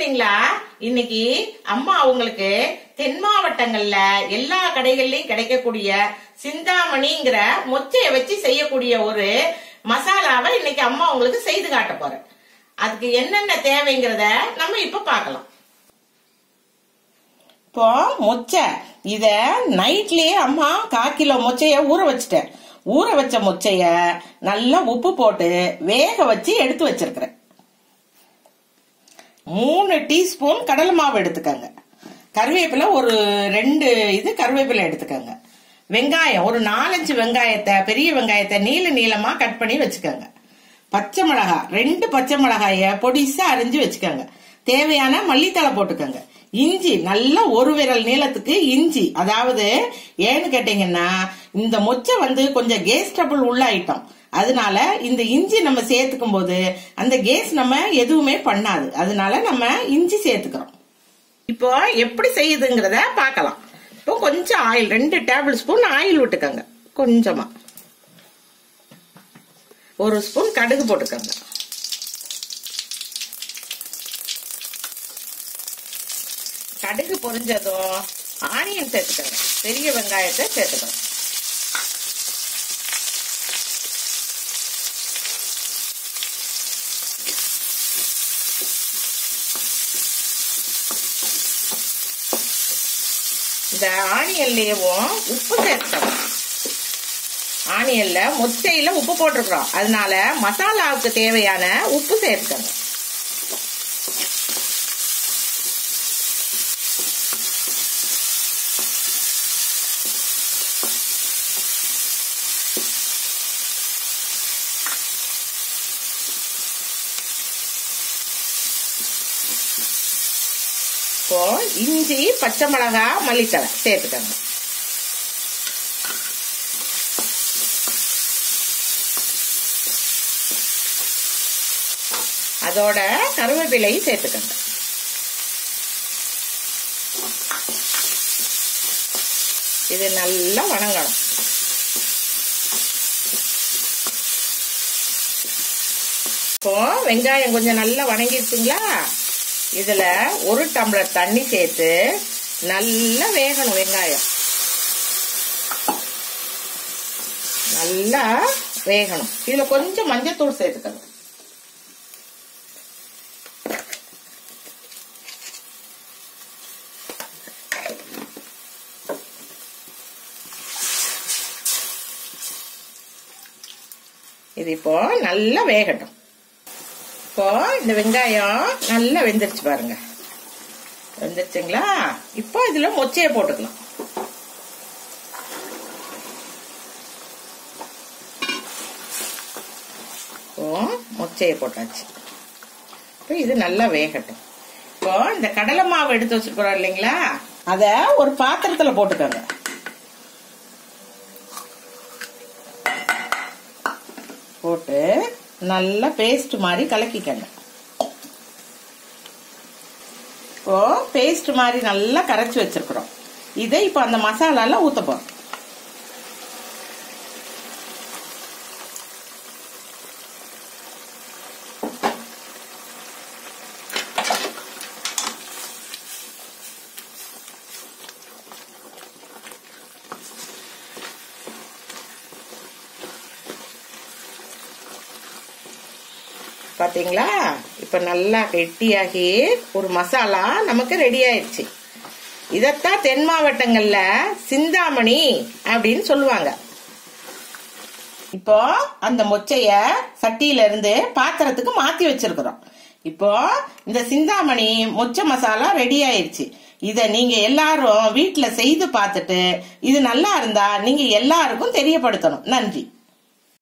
பாத்துட்டீங்களா இன்னைக்கு அம்மா உங்களுக்கு தென் மாவட்டங்கள்ல எல்லா கடைகள்லயும் கிடைக்கக்கூடிய சிந்தாமணிங்கிற மொச்சைய வச்சு செய்யக்கூடிய ஒரு மசாலாவை இன்னைக்கு அம்மா உங்களுக்கு செய்து காட்ட போறேன் அதுக்கு என்னென்ன தேவைங்கிறத நம்ம இப்ப பார்க்கலாம் இப்போ மொச்சை இத நைட்லயே அம்மா கால் கிலோ மொச்சைய ஊற வச்சுட்டேன் ஊற வச்ச மொச்சைய நல்லா உப்பு போட்டு வேக வச்சு எடுத்து வச்சிருக்கிறேன் மூணு டீஸ்பூன் கடலை மாவு எடுத்துக்கங்க கருவேப்பிலை ஒரு ரெண்டு இது கருவேப்பிலை எடுத்துக்கங்க வெங்காயம் ஒரு நாலஞ்சு வெங்காயத்தை பெரிய வெங்காயத்தை நீள நீளமா கட் பண்ணி வச்சுக்கோங்க பச்சை மிளகாய் ரெண்டு பச்சை மிளகாய பொடிசா அரிஞ்சு வச்சுக்கோங்க தேவையான மல்லித்தலை போட்டுக்கோங்க இஞ்சி நல்ல ஒரு விரல் நீளத்துக்கு இஞ்சி அதாவது ஏன்னு கேட்டீங்கன்னா இந்த மொச்சை வந்து கொஞ்சம் கேஸ் ட்ரபிள் உள்ள ஐட்டம் அதனால இந்த இஞ்சி நம்ம சேர்த்துக்கும் போது அந்த கேஸ் நம்ம எதுவுமே பண்ணாது அதனால நம்ம இஞ்சி சேர்த்துக்கிறோம் இப்போ எப்படி செய்யுதுங்கிறத பார்க்கலாம் இப்போ கொஞ்சம் ஆயில் ரெண்டு டேபிள் ஸ்பூன் ஆயில் விட்டுக்கோங்க கொஞ்சமா ஒரு ஸ்பூன் கடுகு போட்டுக்கோங்க கடுகு பொரிஞ்சதும் ஆனியன் சேர்த்துக்கோங்க பெரிய வெங்காயத்தை சேர்த்துக்கோங்க இந்த ஆனியன்லயவும் உப்பு சேர்த்துக்கணும் ஆனியன்ல மொச்சையில உப்பு போட்டிருக்கிறோம் அதனால மசாலாவுக்கு தேவையான உப்பு சேர்த்துக்கணும் இப்போ இஞ்சி பச்சை மிளகா மல்லித்தலை சேர்த்துக்கோங்க அதோட கருவேப்பிலையும் சேர்த்துக்கோங்க இது நல்லா வணங்கணும் இப்போ வெங்காயம் கொஞ்சம் நல்லா வணங்கிடுச்சுங்களா இதுல ஒரு டம்ளர் தண்ணி சேர்த்து நல்லா வேகணும் வெங்காயம் நல்லா வேகணும் இதுல கொஞ்சம் மஞ்சத்தூள் சேர்த்துக்கணும் இது இப்போ நல்லா வேகட்டும் இப்போ இந்த வெங்காயம் நல்லா வெந்துருச்சு பாருங்க வெந்துருச்சுங்களா இப்போ இதுல மொச்சையை போட்டுக்கலாம் இப்போ மொச்சையை போட்டாச்சு இப்போ இது நல்லா வேகட்டும் இப்போ இந்த கடலை மாவு எடுத்து வச்சிருக்கிறோம் இல்லைங்களா அத ஒரு பாத்திரத்துல போட்டுக்கோங்க போட்டு நல்லா பேஸ்ட் மாதிரி கலக்கிக்கங்க இப்போ பேஸ்ட் மாதிரி நல்லா கரைச்சி வச்சிருக்கிறோம் இதை இப்போ அந்த மசாலால ஊத்த போறோம் பாத்தீங்களா இப்ப நல்லா கெட்டியாகி ஒரு மசாலா நமக்கு ரெடி ஆயிடுச்சு இதத்தான் தென் மாவட்டங்கள்ல சிந்தாமணி அப்படின்னு சொல்லுவாங்க இப்போ அந்த மொச்சைய சட்டியில இருந்து பாத்திரத்துக்கு மாத்தி வச்சிருக்கிறோம் இப்போ இந்த சிந்தாமணி மொச்சை மசாலா ரெடி ஆயிடுச்சு இத நீங்க எல்லாரும் வீட்டுல செய்து பார்த்துட்டு இது நல்லா இருந்தா நீங்க எல்லாருக்கும் தெரியப்படுத்தணும் நன்றி